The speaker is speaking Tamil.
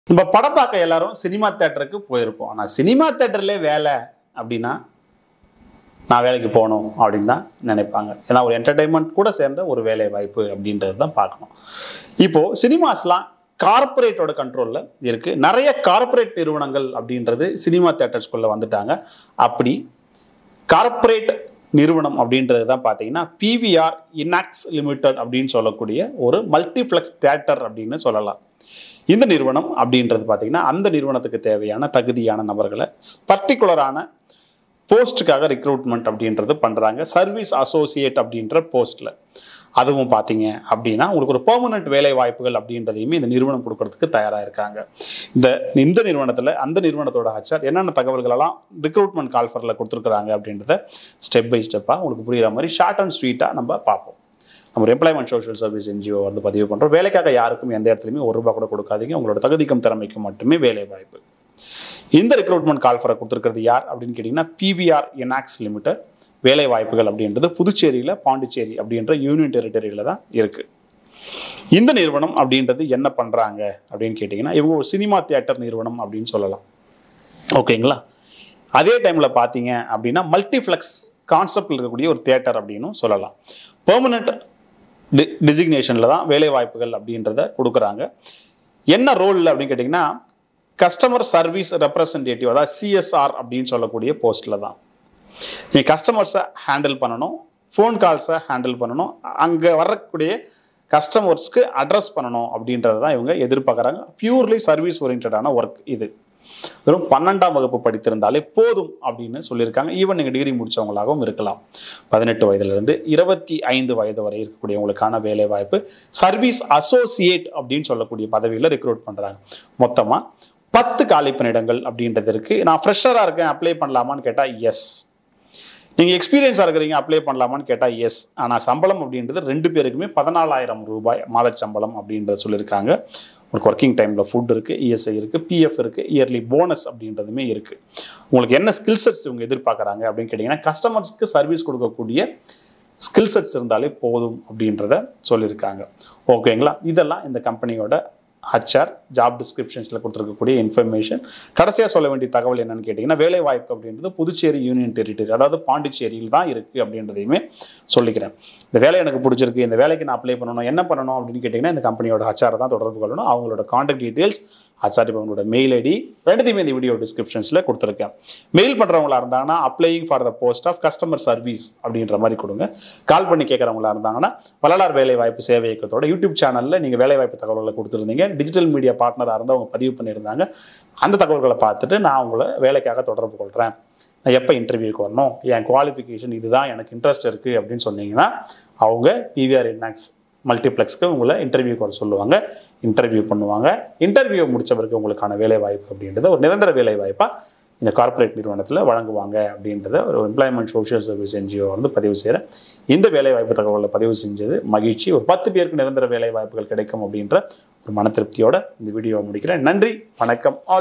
நம்ம படம் பார்க்க எல்லாரும் சினிமா தேட்டருக்கு போயிருப்போம் ஆனால் சினிமா தேட்டர்லேயே வேலை அப்படின்னா நான் வேலைக்கு போகணும் அப்படின்னு தான் நினைப்பாங்க ஏன்னா ஒரு என்டர்டைன்மெண்ட் கூட சேர்ந்த ஒரு வேலை வாய்ப்பு அப்படின்றது தான் பார்க்கணும் இப்போது சினிமாஸ்லாம் கார்ப்பரேட்டோட கண்ட்ரோலில் இருக்குது நிறைய கார்ப்பரேட் நிறுவனங்கள் அப்படின்றது சினிமா தேட்டர்ஸ்குள்ளே வந்துட்டாங்க அப்படி கார்ப்பரேட் நிறுவனம் அப்படின்றது தான் பார்த்தீங்கன்னா பிவிஆர் இனாக்ஸ் லிமிடெட் அப்படின்னு சொல்லக்கூடிய ஒரு மல்டிப்ளெக்ஸ் தேட்டர் அப்படின்னு சொல்லலாம் இந்த நிறுவனம் அப்படின்றது பார்த்தீங்கன்னா அந்த நிறுவனத்துக்கு தேவையான தகுதியான நபர்களை பர்டிகுலரான போஸ்ட்டுக்காக ரெக்ரூட்மெண்ட் அப்படின்றது பண்ணுறாங்க சர்வீஸ் அசோசியேட் அப்படின்ற போஸ்ட்டில் அதுவும் பார்த்தீங்க அப்படின்னா உங்களுக்கு ஒரு பெர்மனன்ட் வேலை வாய்ப்புகள் அப்படின்றதையுமே இந்த நிறுவனம் கொடுக்கறதுக்கு தயாராக இருக்காங்க இந்த இந்த நிறுவனத்தில் அந்த நிறுவனத்தோட ஹச்ஆர் என்னென்ன தகவல்களெல்லாம் ரெக்ரூட்மெண்ட் கால்ஃபரில் கொடுத்துருக்குறாங்க அப்படின்றத ஸ்டெப் பை ஸ்டெப்பாக உங்களுக்கு புரிகிற மாதிரி ஷார்ட் அண்ட் ஸ்வீட்டாக நம்ம பார்ப்போம் நம்ம ஒரு எம்ப்ளாய்மெண்ட் சோஷியல் சர்வீஸ் என்ஜிஓ வந்து பதிவு பண்ணுறோம் வேலைக்காக யாருக்கும் எந்த இடத்துலையுமே ஒரு ரூபா கூட கொடுக்காதீங்க உங்களோட தகுதிக்கும் திறமைக்கும் மட்டுமே வேலை வாய்ப்பு இந்த ரெக்ரூட்மெண்ட் கால்ஃபரை கொடுத்துருக்கிறது யார் அப்படின்னு கேட்டிங்கன்னா பிவிஆர் எனாக்ஸ் லிமிடெட் வேலை வாய்ப்புகள் அப்படின்றது புதுச்சேரியில் பாண்டிச்சேரி அப்படின்ற யூனியன் டெரிட்டரியில் தான் இருக்குது இந்த நிறுவனம் அப்படின்றது என்ன பண்ணுறாங்க அப்படின்னு கேட்டிங்கன்னா இவங்க ஒரு சினிமா தியேட்டர் நிறுவனம் அப்படின்னு சொல்லலாம் ஓகேங்களா அதே டைமில் பார்த்தீங்க அப்படின்னா மல்டிப்ளெக்ஸ் கான்செப்டில் இருக்கக்கூடிய ஒரு தியேட்டர் அப்படின்னும் சொல்லலாம் பெர்மனண்ட் டி டிசிக்னேஷனில் தான் வேலை வாய்ப்புகள் அப்படின்றத கொடுக்குறாங்க என்ன ரோல் அப்படின்னு கேட்டிங்கன்னா கஸ்டமர் சர்வீஸ் ரெப்ரசன்டேட்டிவ் அதாவது சிஎஸ்ஆர் அப்படின்னு சொல்லக்கூடிய போஸ்ட்டில் தான் நீங்கள் கஸ்டமர்ஸை ஹேண்டில் பண்ணணும் ஃபோன் கால்ஸை ஹேண்டில் பண்ணணும் அங்கே வரக்கூடிய கஸ்டமர்ஸ்க்கு அட்ரஸ் பண்ணணும் அப்படின்றது தான் இவங்க எதிர்பார்க்குறாங்க பியூர்லி சர்வீஸ் ஓரியன்டான ஒர்க் இது வெறும் பன்னெண்டாம் வகுப்பு படித்திருந்தாலே போதும் அப்படின்னு சொல்லியிருக்காங்க ஈவன் நீங்கள் டிகிரி முடித்தவங்களாகவும் இருக்கலாம் பதினெட்டு வயதுலேருந்து இருபத்தி ஐந்து வயது வரை இருக்கக்கூடியவங்களுக்கான வேலை வாய்ப்பு சர்வீஸ் அசோசியேட் அப்படின்னு சொல்லக்கூடிய பதவியில் ரெக்ரூட் பண்ணுறாங்க மொத்தமாக பத்து காலி பணியிடங்கள் அப்படின்றது இருக்குது நான் ஃப்ரெஷராக இருக்கேன் அப்ளை பண்ணலாமான்னு கேட்டால் எஸ் நீங்கள் எக்ஸ்பீரியன்ஸாக இருக்கிறீங்க அப்ளை பண்ணலாமான்னு கேட்டால் எஸ் ஆனால் சம்பளம் அப்படின்றது ரெண்டு பேருக்குமே பதினாலாயிரம் ரூபாய் மாத சம்பளம் அப்படின்றத சொல்லியிருக்காங்க உங்களுக்கு ஒர்க்கிங் டைமில் ஃபுட் இருக்குது இஎஸ்ஐ இருக்குது பிஎஃப் இருக்குது இயர்லி போனஸ் அப்படின்றதுமே இருக்குது உங்களுக்கு என்ன ஸ்கில் செட்ஸ் இவங்க எதிர்பார்க்குறாங்க அப்படின்னு கேட்டிங்கன்னா கஸ்டமர்ஸ்க்கு சர்வீஸ் கொடுக்கக்கூடிய ஸ்கில் செட்ஸ் இருந்தாலே போதும் அப்படின்றத சொல்லியிருக்காங்க ஓகேங்களா இதெல்லாம் இந்த கம்பெனியோட ஹச்ஆர் ஜாப் டிஸ்கிரிப்ஷன்ஸில் கொடுத்துருக்கக்கூடிய இன்ஃபர்மேஷன் கடைசியாக சொல்ல வேண்டிய தகவல் என்னன்னு கேட்டிங்கன்னா வேலை வாய்ப்பு அப்படின்றது புதுச்சேரி யூனியன் டெரிட்டரி அதாவது பாண்டிச்சேரியில் தான் இருக்குது அப்படின்றதையுமே சொல்லிக்கிறேன் இந்த வேலை எனக்கு பிடிச்சிருக்கு இந்த வேலைக்கு நான் அப்ளை பண்ணணும் என்ன பண்ணணும் அப்படின்னு கேட்டிங்கன்னா இந்த கம்பெனியோட ஹச்ஆர் தான் தொடர்பு கொள்ளணும் அவங்களோட காண்டாக்ட் டீட்டெயில்ஸ் ஹச்ஆர் டிபார்ட்மெண்டோட மெயில் ஐடி ரெண்டுத்தையுமே இந்த வீடியோ டிஸ்கிரிப்ஷன்ஸில் கொடுத்துருக்கேன் மெயில் பண்ணுறவங்களா இருந்தாங்கன்னா applying for the post of customer service அப்படின்ற மாதிரி கொடுங்க கால் பண்ணி கேட்குறவங்களா இருந்தாங்கன்னா வள்ளலார் வேலை வாய்ப்பு சேவை இயக்கத்தோட யூடியூப் சேனலில் நீங்கள் வேலை வாய்ப்பு தகவல்களை கொடுத்துருந்தீங்க டிஜிட்டல் மீடியா பார்ட்னராக இருந்து அவங்க பதிவு பண்ணியிருந்தாங்க அந்த தகவல்களை பார்த்துட்டு நான் உங்களை வேலைக்காக தொடர்பு கொள்கிறேன் நான் எப்போ இன்டர்வியூக்கு வரணும் என் குவாலிஃபிகேஷன் இதுதான் எனக்கு இன்ட்ரெஸ்ட் இருக்குது அப்படின்னு சொன்னீங்கன்னா அவங்க பிவிஆர் இன்னாக்ஸ் மல்டிப்ளெக்ஸ்க்கு உங்களை இன்டர்வியூக்கு வர சொல்லுவாங்க இன்டர்வியூ பண்ணுவாங்க இன்டர்வியூ முடிச்ச பிறகு உங்களுக்கான வேலை வாய்ப்பு அப்படின்றத ஒரு நிரந்தர வேலை வாய்ப்பாக இந்த கார்ப்பரேட் நிறுவனத்தில் வழங்குவாங்க அப்படின்றத ஒரு எம்ப்ளாய்மெண்ட் சோஷியல் சர்வீஸ் என்ஜிஓ வந்து பதிவு செய்கிறேன் இந்த வேலை வாய்ப்பு தகவலை பதிவு செஞ்சது மகிழ்ச்சி ஒரு பத்து பேருக்கு நிரந்தர வேலை வாய்ப்புகள் கிடைக்கும் அப்படின்ற ஒரு மன திருப்தியோட இந்த வீடியோவை முடிக்கிறேன் நன்றி வணக்கம்